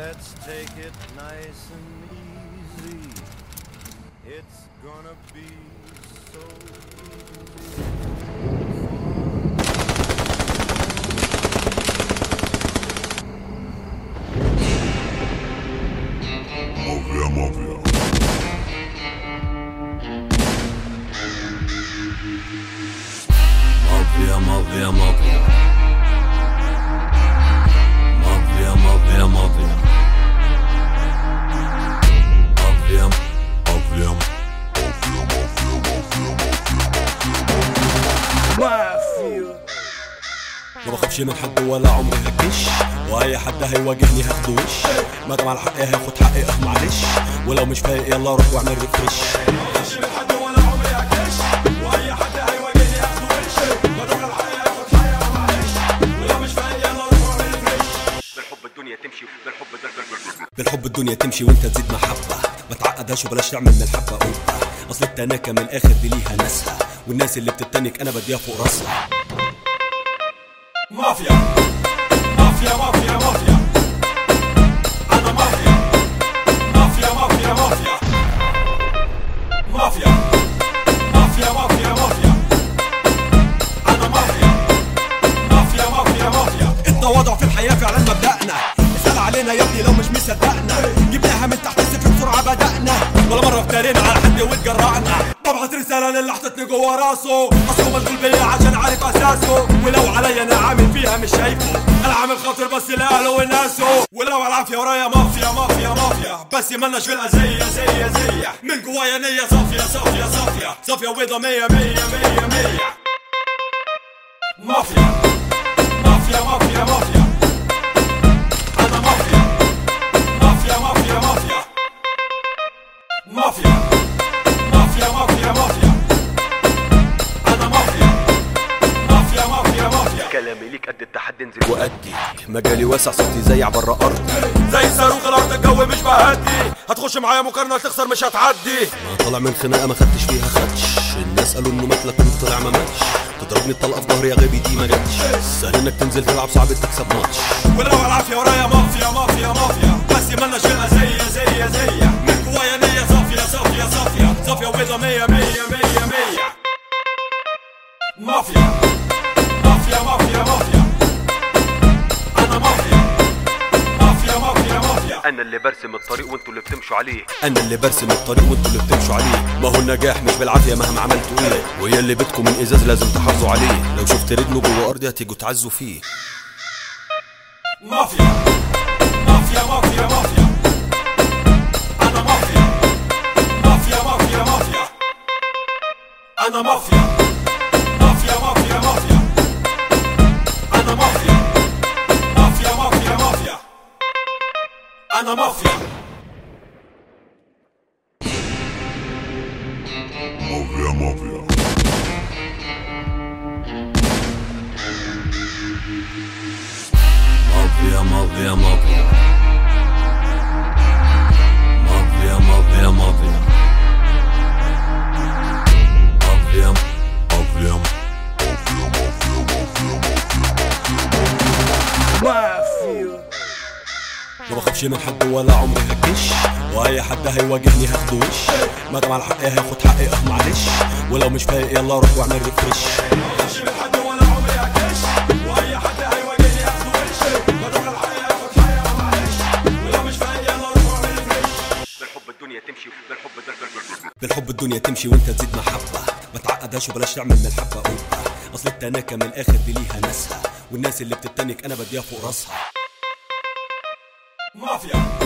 Let's take it nice and easy. It's gonna be so easy. Mafia, mafia. Mafia, mafia, mafia. Mafia, mafia, mafia. Mafia, mafia. Mafia. ما بخافش من حد ولا عمري هكش واي حد هيواجهني هاخده وش ما دام على حقي هاخد حقي اه معلش ولو مش فايق يلا روح واعمل ريفرش ما بخافش من حد ولا عمري هكش واي حد هيواجهني هاخده وش ما دام على حقي هاخد حقي اه معلش ولو مش فايق يلا روح واعمل ريفرش بالحب الدنيا تمشي بالحب ده بالحب الدنيا تمشي وانت تزيد محبة ما تعقدهاش وبلاش تعمل من الحبة قبة اصل التناكة من الاخر دي ليها ناسها والناس اللي بتتنك انا بديها فوق راسها مافيا مافيا مافيا مافيا انا مافيا مافيا مافيا مافيا مافيا مافيا مافيا مافيا انا مافيا مافيا مافيا مافيا التواضع في الحياة فعلا مبدأنا اسأل علينا يا ابني لو مش مصدقنا جبناها من تحت الصفر بسرعة بدأنا ولا مرة افترينا على حد واتجرأنا ببعت رسالة للي حطتني جوا راسه اصله مشغول بيا عشان عارف اساسه ولو عليا انا عامل فيها مش شايفه انا عامل خاطر بس لاهله وناسه ولو على العافية ورايا مافيا مافيا مافيا بس مالناش في الأذية زي زي من جوايا نية صافية صافية صافية صافية وبيضة مية مية مية مية مافيا مافيا مافيا مافيا أنا مافيا مافيا مافيا مافيا مافيا مافيا مافيا مافيا أنا مافيا مافيا مافيا مافيا كلامي ليك قد التحدي انزل وأدي مجالي واسع صوتي زي بره أرضي زي صاروخ الأرض الجو مش بهدي هتخش معايا مقارنة تخسر مش هتعدي ما طلع من خناقة ما خدتش فيها خدش الناس قالوا إنه مات لكن طلع ما ماتش تضربني الطلقة في ظهري يا غبي دي ما جاتش سهل إنك تنزل تلعب صعب تكسب ماتش ولو على العافية ورايا مافيا مافيا مافيا بس مالناش فيها زي زي زي من جوايا نية صافية صافية صافية صافية وبيضة مية مية مية مية مافيا مافيا مافيا مافيا أنا مافيا مافيا مافيا مافيا انا اللي برسم الطريق وانتوا اللي بتمشوا عليه انا اللي برسم الطريق وانتوا اللي بتمشوا عليه ما هو النجاح مش بالعافيه مهما عملتوا ايه ويا اللي بدكم من ازاز لازم تحافظوا عليه لو شفت رجله جوه ارضي هتيجوا تعزوا فيه مافيا مافيا مافيا مافيا انا مافيا مافيا مافيا مافيا انا مافيا مافيا مافيا مافيا انا مافيا مافيا مافيا مافيا انا مافيا Mafia, mafia. Mafia, mafia, mafia. Mafia, mafia, mafia. Mafia, mafia. Mafia. ما بخافش من حد ولا عمري هكش واي حد هيواجهني هاخده وش ما دام على حقي هاخد حقي اه معلش ولو مش فايق يلا روح واعمل ريفرش ما بخافش من حد ولا عمري هكش واي حد هيواجهني هاخده وش ما دام على حقي هاخد حقي اه معلش ولو مش فايق يلا روح واعمل ريفرش بالحب الدنيا تمشي بالحب ده بالحب الدنيا تمشي وانت تزيد محبة ما تعقدهاش وبلاش تعمل من الحبة قبة اصل التناكة من الاخر دي ليها ناسها والناس اللي بتتنك انا بديها فوق راسها مافيا